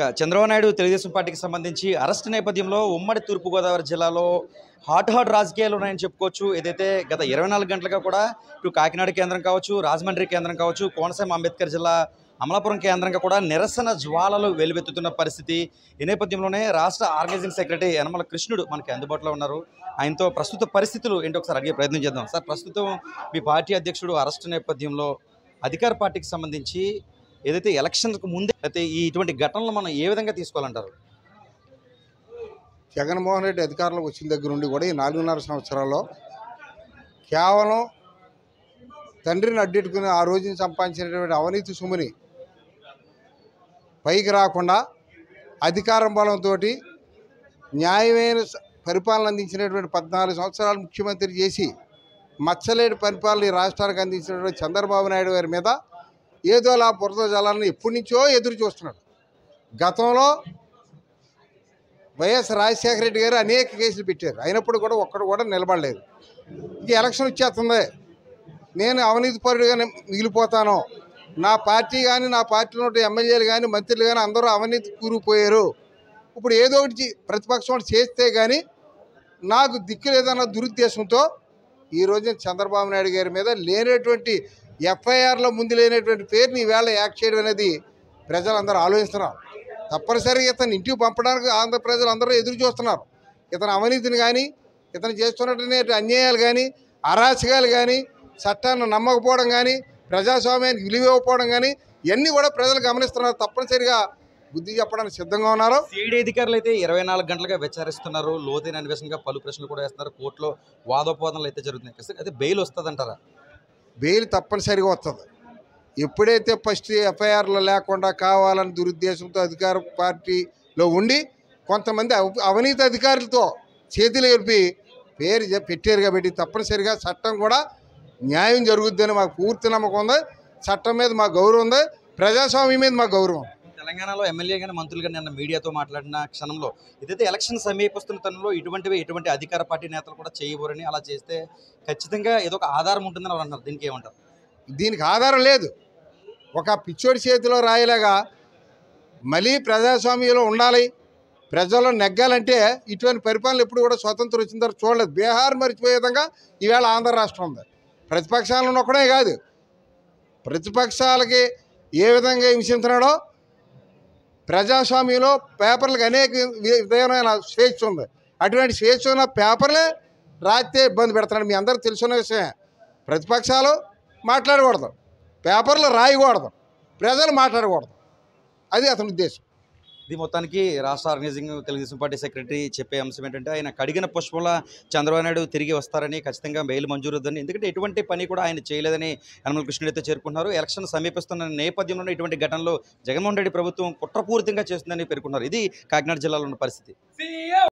ఇక చంద్రబాబు నాయుడు తెలుగుదేశం పార్టీకి సంబంధించి అరెస్ట్ నేపథ్యంలో ఉమ్మడి తూర్పుగోదావరి జిల్లాలో హాట్ హాట్ రాజకీయాలు ఉన్నాయని చెప్పుకోవచ్చు ఏదైతే గత ఇరవై నాలుగు గంటలుగా కూడా ఇటు కాకినాడ కేంద్రం కావచ్చు రాజమండ్రి కేంద్రం కావచ్చు కోనసీమ అంబేద్కర్ జిల్లా అమలాపురం కేంద్రంగా కూడా నిరసన జ్వాలలు వెలువెత్తుతున్న పరిస్థితి ఈ నేపథ్యంలోనే రాష్ట్ర ఆర్గనైజింగ్ సెక్రటరీ యనమల కృష్ణుడు మనకి అందుబాటులో ఉన్నారు ఆయనతో ప్రస్తుత పరిస్థితులు ఏంటో ఒకసారి అడిగే ప్రయత్నం చేద్దాం సార్ ప్రస్తుతం మీ పార్టీ అధ్యక్షుడు అరెస్ట్ నేపథ్యంలో అధికార పార్టీకి సంబంధించి ఏదైతే ఎలక్షన్కు ముందే అయితే ఈ ఇటువంటి ఘటనలు మనం ఏ విధంగా తీసుకోవాలంటారు జగన్మోహన్ రెడ్డి అధికారంలోకి వచ్చిన దగ్గర నుండి కూడా ఈ నాలుగున్నర సంవత్సరాల్లో కేవలం తండ్రిని అడ్డెట్టుకుని ఆ రోజున సంపాదించినటువంటి అవినీతి సుముని పైకి రాకుండా అధికారం బలంతో న్యాయమైన స- పరిపాలన అందించినటువంటి పద్నాలుగు సంవత్సరాలు ముఖ్యమంత్రి చేసి మచ్చలేని పరిపాలన ఈ రాష్ట్రానికి అందించినటువంటి చంద్రబాబు నాయుడు గారి మీద ఏదోలా బురద జలాలను ఎప్పటి నుంచో ఎదురు చూస్తున్నాడు గతంలో వైఎస్ రాజశేఖర రెడ్డి గారు అనేక కేసులు పెట్టారు అయినప్పుడు కూడా ఒక్కడు కూడా నిలబడలేదు ఇంక ఎలక్షన్ వచ్చేస్తుంది నేను అవినీతి పరుడుగా మిగిలిపోతాను నా పార్టీ కానీ నా పార్టీలో ఉండే ఎమ్మెల్యేలు కానీ మంత్రులు కానీ అందరూ అవినీతి కూరుకుపోయారు ఇప్పుడు ఏదో ఒకటి చే- ప్రతిపక్షం ఒకటి చేస్తే కానీ నాకు దిక్కు లేదన్న దురుద్దేశంతో ఈ రోజున చంద్రబాబు నాయుడు గారి మీద లేనటువంటి ఎఫ్ఐఆర్లో ముందు లేనటువంటి పేరుని ఈవేళ యాక్ట్ చేయడం అనేది ప్రజలందరూ ఆలోచిస్తున్నారు తప్పనిసరిగా ఇతను ఇంటికి పంపడానికి ఆంధ్ర ప్రజలు అందరూ ఎదురు చూస్తున్నారు ఇతను అవినీతిని కానీ ఇతను చేస్తున్నటువంటి అన్యాయాలు కానీ అరాచకాలు కానీ చట్టాన్ని నమ్మకపోవడం కానీ ప్రజాస్వామ్యానికి విలువ ఇవ్వకపోవడం కానీ ఇవన్నీ కూడా ప్రజలు గమనిస్తున్నారు తప్పనిసరిగా బుద్ధి చెప్పడానికి సిద్ధంగా ఉన్నారు సిఐడి అధికారులు అయితే ఇరవై నాలుగు గంటలుగా విచారిస్తున్నారు లోతైన అన్వేషణగా పలు ప్రశ్నలు కూడా వేస్తున్నారు కోర్టులో వాదోపవాదనలు అయితే జరుగుతున్నాయి ఖచ్చితంగా అయితే బెయిల్ వస్తుందంటారా బెయిల్ తప్పనిసరిగా వస్తుంది ఎప్పుడైతే ఫస్ట్ ఎఫ్ఐఆర్లో లేకుండా కావాలని దురుద్దేశంతో అధికార పార్టీలో ఉండి కొంతమంది అవ- అవినీతి అధికారులతో చేతులు కలిపి పేరు చె- పెట్టారు కాబట్టి తప్పనిసరిగా చట్టం కూడా న్యాయం జరుగుద్దని మాకు పూర్తి నమ్మకం ఉంది చట్టం మీద మా గౌరవం ఉంది ప్రజాస్వామ్యం మీద మా గౌరవం తెలంగాణలో ఎమ్మెల్యే కానీ మంత్రులు కానీ నిన్న మీడియాతో మాట్లాడిన క్షణంలో ఇదైతే ఎలక్షన్ సమీపిస్తున్న తనంలో ఇటువంటివి ఇటువంటి అధికార పార్టీ నేతలు కూడా చేయబోరని అలా చేస్తే ఖచ్చితంగా ఏదో ఒక ఆధారం ఉంటుందని వాళ్ళు అంటారు దీనికి ఏమంటారు దీనికి ఆధారం లేదు ఒక పిచ్చోడి చేతిలో రాయలాగా మళ్ళీ ప్రజాస్వామ్యంలో ఉండాలి ప్రజల్లో నెగ్గాలంటే ఇటువంటి పరిపాలన ఎప్పుడు కూడా స్వతంత్రం వచ్చిన తర్వాత చూడలేదు బీహార్ మర్చిపోయే విధంగా ఈవేళ ఆంధ్ర రాష్ట్రం ఉంది ప్రతిపక్షాలను ఒక్కడే కాదు ప్రతిపక్షాలకి ఏ విధంగా హింసించినాడో ప్రజాస్వామ్యంలో పేపర్లకు అనేక వి- విధమైన స్వేచ్ఛ ఉంది అటువంటి స్వేచ్ఛ ఉన్న పేపర్లే రాస్తే ఇబ్బంది పెడుతున్నాడు మీ అందరికి తెలుసున్న విషయమే ప్రతిపక్షాలు మాట్లాడకూడదు పేపర్లు రాయకూడదు ప్రజలు మాట్లాడకూడదు అది అతని ఉద్దేశం ఇది మొత్తానికి రాష్ట్ర ఆర్గనైజింగ్ తెలుగుదేశం పార్టీ సెక్రటరీ చెప్పే అంశం ఏంటంటే ఆయన కడిగిన పుష్పంలా చంద్రబాబు నాయుడు తిరిగి వస్తారని ఖచ్చితంగా బెయిల్ మంజూరు వద్దని ఎందుకంటే ఎటువంటి పని కూడా ఆయన చేయలేదని యనమల కృష్ణుడు అయితే చేరుకుంటున్నారు ఎలక్షన్ సమీపిస్తున్న నేపథ్యంలో ఇటువంటి ఘటనలు జగన్మోహన్ రెడ్డి ప్రభుత్వం కుట్రపూరితంగా చేస్తుందని పేర్కొన్నారు ఇది కాకినాడ జిల్లాలో ఉన్న పరిస్థితి